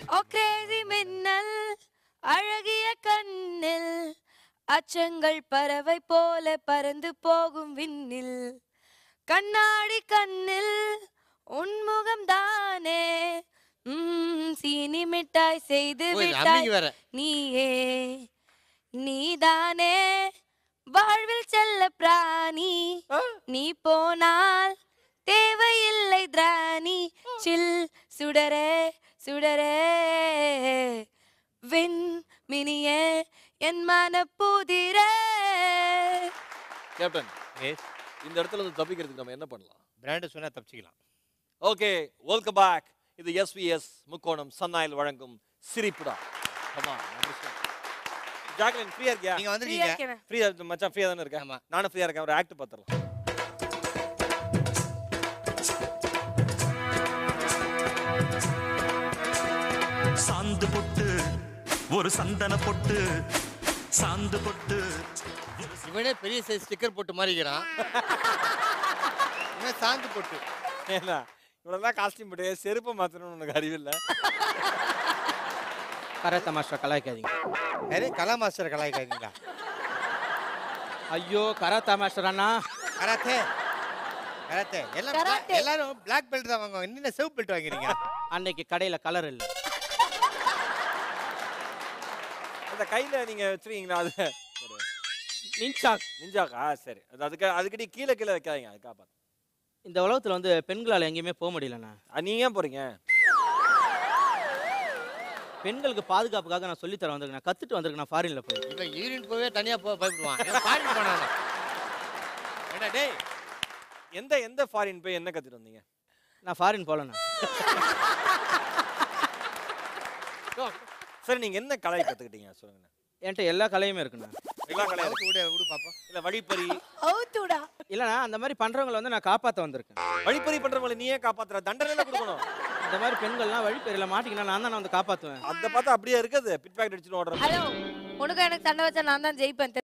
ஓ Crazy மின்னல் அழகிய கண்ணில் அச்சங்கள் பறவை போல பறந்து போகும் விண்ணில் கண்ணாடி கண்ணில் உன்முகம் தானே ம், சீனி மிட்டாய் செய்து ஓ, இது விட்டாய் அம்மிக்கு வேற நீயே நீதானே வாழ்வில் செல்ல பிராணி நீ போனால் தேவையில்லை திராணி சில் சுடரே சுடரே விண் மினியே என் மனப்புதிரே கேப்டன் எஸ் இந்த இடத்துல இருந்து தப்பிக்கிறதுக்கு நம்ம என்ன பண்ணலாம் பிராண்டு சொன்னா தப்பிச்சுக்கலாம் ஓகே வெல்கம் பேக் இது எஸ்விஎஸ் முக்கோணம் சன்னாயில் வழங்கும் சிரிப்புடா ஆமா ஜாக்லின் ஃப்ரீயா இருக்கியா நீங்க ஃப்ரீயா வந்திருக்கீங்க இருக்கேன் ஃப்ரீயா மச்சான் ஃப்ரீயா தானே இருக்கேன் ஆமா. நானும் ஃப்ரீயா இருக்கேன் ஒரு ஆக்ட் பார்த்துடலாம் சாந்து பொட்டு ஒரு சந்தன பொட்டு சாந்து பொட்டு இவனே பெரிய சைஸ் ஸ்டிக்கர் போட்டு மாறிக்கிறான் இவன் சாந்து போட்டு ஏன்னா இவ்வளோதான் காஸ்டியூம் போட்டு செருப்பை மாற்றணும்னு உனக்கு அறிவில்லை கரை தமாஷா கலாய்க்காதீங்க நிறைய கலா மாஸ்டர் கலாய்க்காதீங்களா ஐயோ கரா தமாஷர் அண்ணா கராத்தே கராத்தே எல்லாம் bla- கராத்தே. எல்லாரும் பிளாக் பெல்ட் தான் வாங்குவாங்க என்ன சிவப்பு பெல்ட் வாங்குறீங்க அன்னைக்கு கடையில் கலர் இல்லை அந்த கையில நீங்க வச்சிருக்கீங்களா அது ஒரு நின்சாக் நிஞ்சாக்கா சரி அது அதுக்கு அதுக்கிட்ட கீழே கீழே வைக்காதீங்க அதுக்காக பார்த்தேன் இந்த உலகத்தில் வந்து பெண்களால் எங்கேயுமே போக முடியலண்ணா அஹ் நீங்க ஏன் போறீங்க பெண்களுக்கு பாதுகாப்புக்காக நான் சொல்லித்தர வந்திருக்கேன் நான் கற்றுட்டு வந்திருக்கேன் நான் ஃபாரினில் போய் இவன் யூரின் போவே தனியா போக பயப்படுவான் இவன் பாட்டு போனாங்க என்ன டேய் எந்த எந்த ஃபாரின் போய் என்ன கத்துட்டு வந்தீங்க நான் ஃபாரின் போகலண்ணா சரி நீங்க என்ன கலை கத்துக்கிட்டீங்க சொல்லுங்க என்கிட்ட எல்லா கலையுமே இருக்குண்ணா எல்லா கலையும் அவுத்து விடு விடு பாப்போம் இல்ல வழிப்பறி அவுத்துடா இல்லைண்ணா அந்த மாதிரி பண்ணுறவங்களை வந்து நான் காப்பாற்ற வந்திருக்கேன் வழிப்பறி பண்றவங்களை நீயே காப்பாத்துற தண்டனை கொடுக்கணும் இந்த மாதிரி பெண்கள்லாம் வழிப்பெறியில் மாட்டிக்கினா நான் தான் நான் வந்து காப்பாற்றுவேன் அந்த பார்த்தா அப்படியே இருக்குது பிட் பேக்கெட் அடிச்சுட்டு ஓடுற ஹலோ உனக்கு எனக்கு சண்டை வச்சா நான் தான் ஜெயிப்பேன்